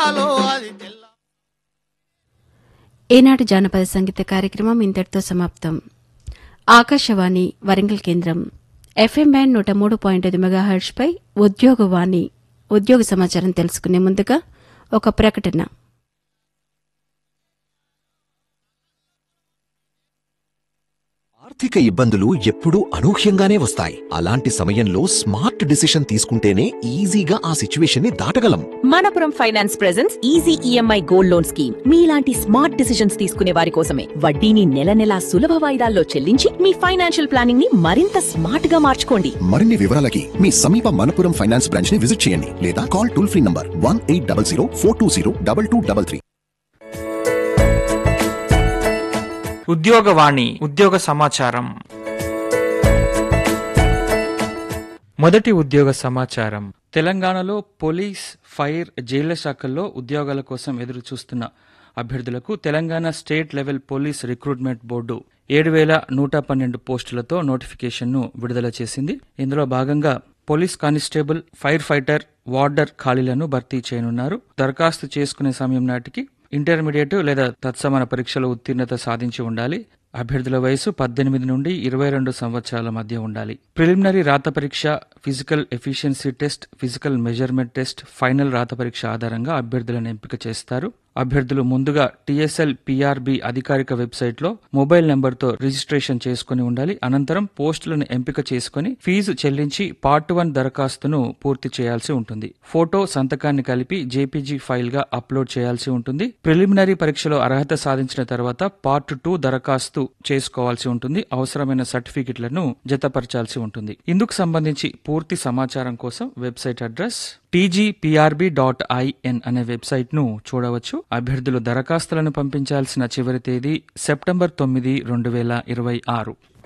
తెల్లాలో అది తెల్ల ఈనాటి జానపద సంగీత కార్యక్రమం ఇంతటితో సమాప్తం ఆకాశవాణి వరంగల్ కేంద్రం ఎఫ్ఎం బ్యాండ్ నూట మూడు పాయింట్ ఐదు మెగాహెర్ట్స్పై ఉద్యోగవాణి ఉద్యోగ సమాచారం తెలుసుకునే ముందుగా ఒక ప్రకటన ఆర్థిక ఇబ్బందులు ఎప్పుడూ అనూహ్యంగానే వస్తాయి అలాంటి సమయంలో స్మార్ట్ డిసిషన్ తీసుకుంటేనే ఈజీగా ఆ సిచ్యువేషన్ ని దాటగలం Manappuram finance presence easy EMI gold loan scheme మీలాంటి స్మార్ట్ డిసిషన్స్ తీసుకునే వారి కోసమే వడ్డీని నెల నెలా సులభ వాయిదాల్లో చెల్లించి మీ ఫైనాన్షియల్ ప్లానింగ్ ని మరింత స్మార్ట్ గా మార్చుకోండి మరిన్ని వివరాలకి మీ సమీప మనపురం ఫైనాన్స్ బ్రాంచ్ ని విజిట్ చేయండి లేదా call toll free number one eight double zero four two zero double two double three Udyogavani ఉద్యోగ సమాచారం మొదటి ఉద్యోగ సమాచారం తెలంగాణలో పోలీస్ ఫైర్ జైళ్ల శాఖల్లో ఉద్యోగాల కోసం ఎదురు చూస్తున్న అభ్యర్థులకు Telangana state level police recruitment board ఏడు వేల నూట పన్నెండు పోస్టులతో నోటిఫికేషన్ను విడుదల చేసింది ఇందులో భాగంగా police constable fire fighter warder ఖాళీలను భర్తీ చేయనున్నారు దరఖాస్తు చేసుకునే సమయం నాటికి ఇంటర్మీడియట్ లేదా తత్సమాన పరీక్షలో ఉత్తీర్ణత సాధించి ఉండాలి అభ్యర్థుల వయసు పద్దెనిమిది నుండి ఇరవై రెండు సంవత్సరాల మధ్య ఉండాలి ప్రిలిమినరీ రాత పరీక్ష physical efficiency test physical measurement test final రాత పరీక్ష ఆధారంగా అభ్యర్థులను ఎంపిక చేస్తారు అభ్యర్థులు ముందుగా టీఎస్ఎల్ పిఆర్బి అధికారిక వెబ్సైట్లో మొబైల్ నెంబర్తో రిజిస్ట్రేషన్ చేసుకుని ఉండాలి అనంతరం పోస్టులను ఎంపిక చేసుకుని ఫీజు చెల్లించి పార్ట్ వన్ దరఖాస్తును పూర్తి చేయాల్సి ఉంటుంది ఫోటో సంతకాన్ని కలిపి జేపీజీ ఫైల్ గా అప్లోడ్ చేయాల్సి ఉంటుంది ప్రిలిమినరీ పరీక్షలో అర్హత సాధించిన తర్వాత పార్ట్ టూ దరఖాస్తు చేసుకోవాల్సి ఉంటుంది అవసరమైన సర్టిఫికెట్లను జతపరచాల్సి ఉంటుంది ఇందుకు సంబంధించి పూర్తి సమాచారం కోసం website address TGPRB dot IN అనే వెబ్సైట్ ను చూడవచ్చు అభ్యర్థులు దరఖాస్తులను పంపించాల్సిన చివరి తేదీ సెప్టెంబర్ తొమ్మిది రెండు వేల ఇరవై ఆరు